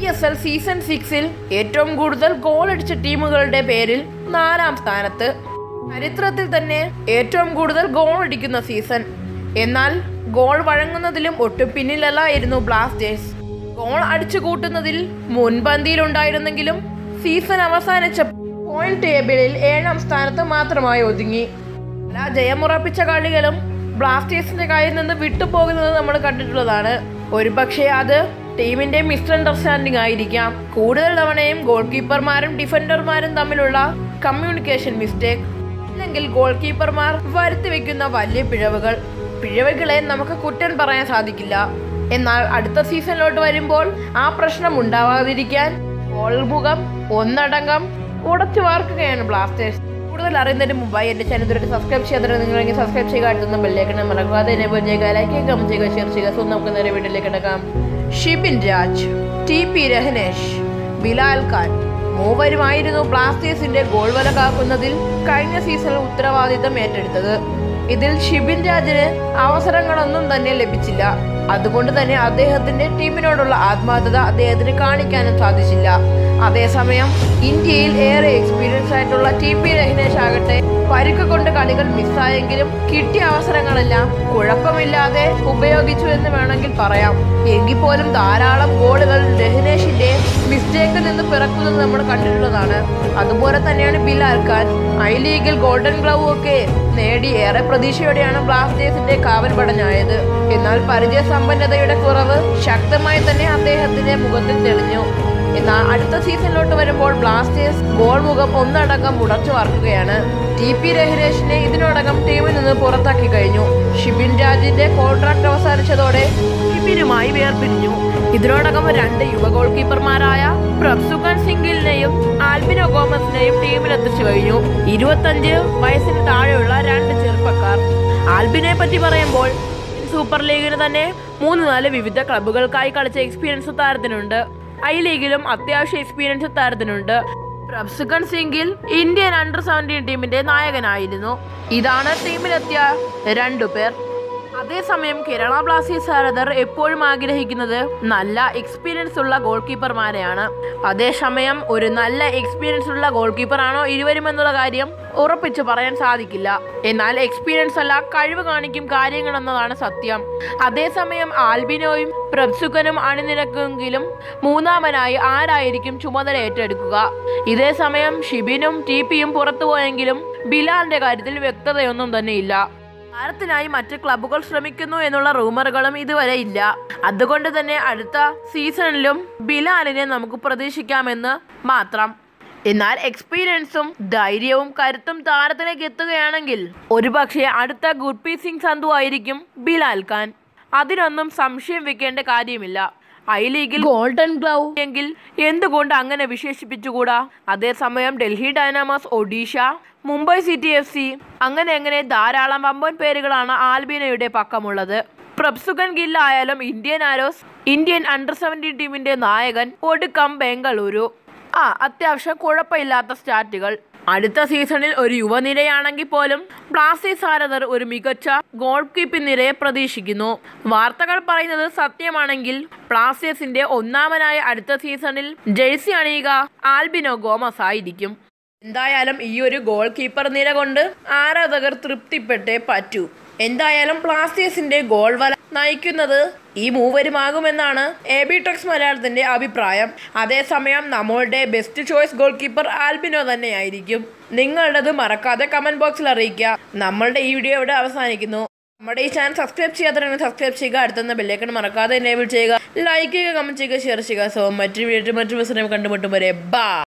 S L season സിക്സിൽ ഏറ്റവും കൂടുതൽ ഗോൾ അടിച്ച ടീമുകളുടെ പേരിൽ നാലാം സ്ഥാനത്ത് ചരിത്രത്തിൽ തന്നെ ഏറ്റവും കൂടുതൽ ഗോൾ അടിക്കുന്ന സീസൺ എന്നാൽ ഗോൾ വഴങ്ങുന്നതിലും ഒട്ടും പിന്നിലല്ലായിരുന്നു ബ്ലാസ്റ്റേഴ്സ് ഗോൾ അടിച്ചു കൂട്ടുന്നതിൽ മുൻപന്തിയിലുണ്ടായിരുന്നെങ്കിലും സീസൺ അവസാനിച്ച പോയിന്റ് ടേബിളിൽ ഏഴാം സ്ഥാനത്ത് മാത്രമായി ഒതുങ്ങി പല ജയമുറപ്പിച്ച കളികളും ബ്ലാസ്റ്റേഴ്സിന്റെ കയ്യിൽ നിന്ന് വിട്ടുപോകുന്നത് നമ്മൾ കണ്ടിട്ടുള്ളതാണ് ഒരുപക്ഷെ അത് ടീമിന്റെ മിസ്അണ്ടർസ്റ്റാൻഡിംഗ് ആയിരിക്കാം കൂടുതൽ തവണയും ഗോൾ കീപ്പർമാരും ഡിഫൻഡർമാരും തമ്മിലുള്ള കമ്മ്യൂണിക്കേഷൻ മിസ്റ്റേക്ക് അല്ലെങ്കിൽ ഗോൾ കീപ്പർമാർ വരുത്തി വെക്കുന്ന വലിയ പിഴവുകൾ പിഴവുകളെ നമുക്ക് കുറ്റം പറയാൻ സാധിക്കില്ല എന്നാൽ അടുത്ത സീസണിലോട്ട് വരുമ്പോൾ ആ പ്രശ്നം ഉണ്ടാവാതിരിക്കാൻ ഗോൾ മുഖം ഒന്നടങ്കം ഉടച്ചു വാർക്കുകയാണ് ബ്ലാസ്റ്റേഴ്സ് കൂടുതൽ അറിയുന്നതിന് മുമ്പായി എന്റെ ചാനൽ ഇതുവരെ സബ്സ്ക്രൈബ് ചെയ്യാതെ നിങ്ങളെങ്കിൽ സബ്സ്ക്രൈബ് ചെയ്യുക അടുത്തുനിന്ന് ബെല്ലേക്കണം മറക്കാതെ എന്നെ ചെയ്യുക ലൈക്ക് ചെയ്യുക കമന്റ് ചെയ്യുക ഷെയർ ചെയ്യുക സോ നമുക്ക് നേരെ വീട്ടിലേക്ക് കിടക്കാം ഷിബിൻ രാജ് ടി പി രഹനേഷ് ബിലാൽ ഖാൻ മൂവരുമായിരുന്നു ബ്ലാസ്റ്റേഴ്സിന്റെ ഗോൾ വല കാക്കുന്നതിൽ കഴിഞ്ഞ സീസണിൽ ഉത്തരവാദിത്തം ഏറ്റെടുത്തത് ഇതിൽ ഷിബിൻ രാജിന് അവസരങ്ങളൊന്നും തന്നെ ലഭിച്ചില്ല അതുകൊണ്ട് തന്നെ അദ്ദേഹത്തിന്റെ ടീമിനോടുള്ള ആത്മാർത്ഥത അദ്ദേഹത്തിന് കാണിക്കാനും സാധിച്ചില്ല അതേസമയം ഇന്ത്യയിൽ ഏറെ എക്സ്പീരിയൻസ് ആയിട്ടുള്ള ടി പി രഹ്നേഷ് ആകട്ടെ പരുക്ക് കൊണ്ട് കളികൾ മിസ്സായെങ്കിലും കിട്ടിയ അവസരങ്ങളെല്ലാം കുഴപ്പമില്ലാതെ ഉപയോഗിച്ചു എന്ന് വേണമെങ്കിൽ പറയാം എങ്കിൽ പോലും ധാരാളം ഗോളുകൾ രഹ്നേഷിന്റെ മിസ്റ്റേക്കിൽ നിന്ന് പിറക്കുന്നത് നമ്മൾ കണ്ടിട്ടുള്ളതാണ് അതുപോലെ തന്നെയാണ് ബിലാൽ ഖാൻ ഐ ലീഗിൽ ഗോൾഡൻ ഗ്ലൗ ഒക്കെ നേടി ഏറെ പ്രതീക്ഷയോടെയാണ് ബ്ലാസ്റ്റേഴ്സിന്റെ കാവൽ പടഞ്ഞായത് എന്നാൽ പരിചയസമ്പന്നതയുടെ കുറവ് ശക്തമായി തന്നെ അദ്ദേഹത്തിന്റെ മുഖത്തിൽ തെളിഞ്ഞു എന്നാൽ അടുത്ത സീസണിലോട്ട് വരുമ്പോൾ ബ്ലാസ്റ്റേഴ്സ് ഗോൾ മുഖം ഒന്നടങ്കം ഉടച്ചു വാർക്കുകയാണ് ടി പി രഹ്നേഷിനെ ഇതിനോടകം ടീമിൽ നിന്ന് പുറത്താക്കി കഴിഞ്ഞു ഷിബിൻ രാജിന്റെ കോൺട്രാക്ട് അവസാനിച്ചതോടെ ഷിബിനുമായി വേർപിരിഞ്ഞു ഇതിനോടകം രണ്ട് യുവ ഗോൾ കീപ്പർമാരായ പ്രഭ്സുഖൻ സിംഗിലിനെയും ആൽബിനോ ഗോമസിനെയും ടീമിൽ എത്തിച്ചു കഴിഞ്ഞു ഇരുപത്തഞ്ച് വയസ്സിന് താഴെയുള്ള രണ്ട് ചെറുപ്പക്കാർ ആൽബിനെ പറ്റി പറയുമ്പോൾ സൂപ്പർ ലീഗിന് തന്നെ മൂന്ന് നാല് വിവിധ ക്ലബ്ബുകൾക്കായി കളിച്ച എക്സ്പീരിയൻസ് താരത്തിനുണ്ട് ഐ ലീഗിലും അത്യാവശ്യ എക്സ്പീരിയൻസ് താരത്തിനുണ്ട് പ്രഭ്സുഖൻ സിംഗിൽ ഇന്ത്യൻ അണ്ടർ സെവൻറ്റീൻ ടീമിന്റെ നായകനായിരുന്നു ഇതാണ് ടീമിലെത്തിയ രണ്ടു പേർ അതേസമയം കേരള ബ്ലാസ്റ്റേഴ്സ് ആരാധകർ എപ്പോഴും ആഗ്രഹിക്കുന്നത് നല്ല എക്സ്പീരിയൻസ് ഉള്ള ഗോൾ കീപ്പർമാരെയാണ് അതേസമയം ഒരു നല്ല എക്സ്പീരിയൻസ് ഉള്ള ഗോൾ കീപ്പറാണോ ഇരുവരും എന്നുള്ള കാര്യം ഉറപ്പിച്ച് പറയാൻ സാധിക്കില്ല എന്നാൽ എക്സ്പീരിയൻസ് അല്ല കഴിവ് കാണിക്കും കാര്യങ്ങൾ എന്നതാണ് സത്യം അതേസമയം ആൽബിനോയും പ്രഭ്സുഖനും അണിനിരക്കുമെങ്കിലും മൂന്നാമനായി ആരായിരിക്കും ചുമതല ഏറ്റെടുക്കുക ഇതേ സമയം ഷിബിനും ടി പിയും പുറത്തുപോയെങ്കിലും ബിലാലിന്റെ കാര്യത്തിൽ വ്യക്തതയൊന്നും തന്നെയില്ല താരത്തിനായി മറ്റ് ക്ലബ്ബുകൾ ശ്രമിക്കുന്നു എന്നുള്ള റൂമറുകളും ഇതുവരെ ഇല്ല അതുകൊണ്ട് തന്നെ അടുത്ത സീസണിലും ബിലാലിനെ നമുക്ക് പ്രതീക്ഷിക്കാമെന്ന് മാത്രം എന്നാൽ എക്സ്പീരിയൻസും ധൈര്യവും കരുത്തും താരത്തിലേക്ക് എത്തുകയാണെങ്കിൽ ഒരുപക്ഷെ അടുത്ത ഗുർപീത് സിംഗ് സന്ധു ആയിരിക്കും ബിലാൽ ഖാൻ അതിനൊന്നും സംശയം വെക്കേണ്ട കാര്യമില്ല ഐ ലീഗിൽ ഗോൾഡൻ ഗ്ലൗ എങ്കിൽ എന്തുകൊണ്ട് അങ്ങനെ വിശേഷിപ്പിച്ചുകൂടാ അതേസമയം Delhi Dynamos Odisha Mumbai city F C അങ്ങനെ അങ്ങനെ ധാരാളം വമ്പൻ പേരുകളാണ് ആൽബിനയുടെ പക്കമുള്ളത് പ്രഭ്സുഖൻ ഗിൽ ആയാലും Indian Arrows Indian under seventeen ടീമിന്റെ നായകൻ ഒടുക്കം ബംഗളൂരു ആ അത്യാവശ്യം കുഴപ്പമില്ലാത്ത സ്റ്റാറ്റുകൾ അടുത്ത സീസണിൽ ഒരു യുവനിരയാണെങ്കിൽ പോലും ബ്ലാസ്റ്റേഴ്സ് ആരാധകർ ഒരു മികച്ച ഗോൾ കീപ്പിംഗ് നിരയെ പ്രതീക്ഷിക്കുന്നു വാർത്തകൾ പറയുന്നത് സത്യമാണെങ്കിൽ ബ്ലാസ്റ്റേഴ്സിന്റെ ഒന്നാമനായ അടുത്ത സീസണിൽ ജേഴ്സി അണിയുക ആൽബിനോ ഗോമസ് ആയിരിക്കും എന്തായാലും ഈ ഒരു ഗോൾ കീപ്പർ നിര കൊണ്ട് ആരാധകർ തൃപ്തിപ്പെട്ടേ പറ്റൂ എന്തായാലും ബ്ലാസ്റ്റേഴ്സിന്റെ ഗോൾ വല നയിക്കുന്നത് ഈ മൂവരുമാകുമെന്നാണ് എ ബി ടെക്സ് മലയാളത്തിന്റെ അഭിപ്രായം അതേസമയം നമ്മളുടെ best choice goal keeper Albino തന്നെയായിരിക്കും നിങ്ങളുടേത് മറക്കാതെ കമന്റ് ബോക്സിൽ അറിയിക്കുക നമ്മളുടെ ഈ വീഡിയോ ഇവിടെ അവസാനിക്കുന്നു നമ്മുടെ ഈ ചാനൽ സബ്സ്ക്രൈബ് ചെയ്യാത്തവരാണെങ്കിൽ സബ്സ്ക്രൈബ് ചെയ്യുക അടുത്തുനിന്ന് ബെല്ലേക്കൺ മറക്കാതെ എനേബിൾ ചെയ്യുക ലൈക്ക് ചെയ്യുക കമന്റ് ചെയ്യുക ഷെയർ ചെയ്യുക സോ മറ്റൊരു വീഡിയോ മറ്റൊരു ദിവസം കണ്ടുമുട്ടും വരെ ബാ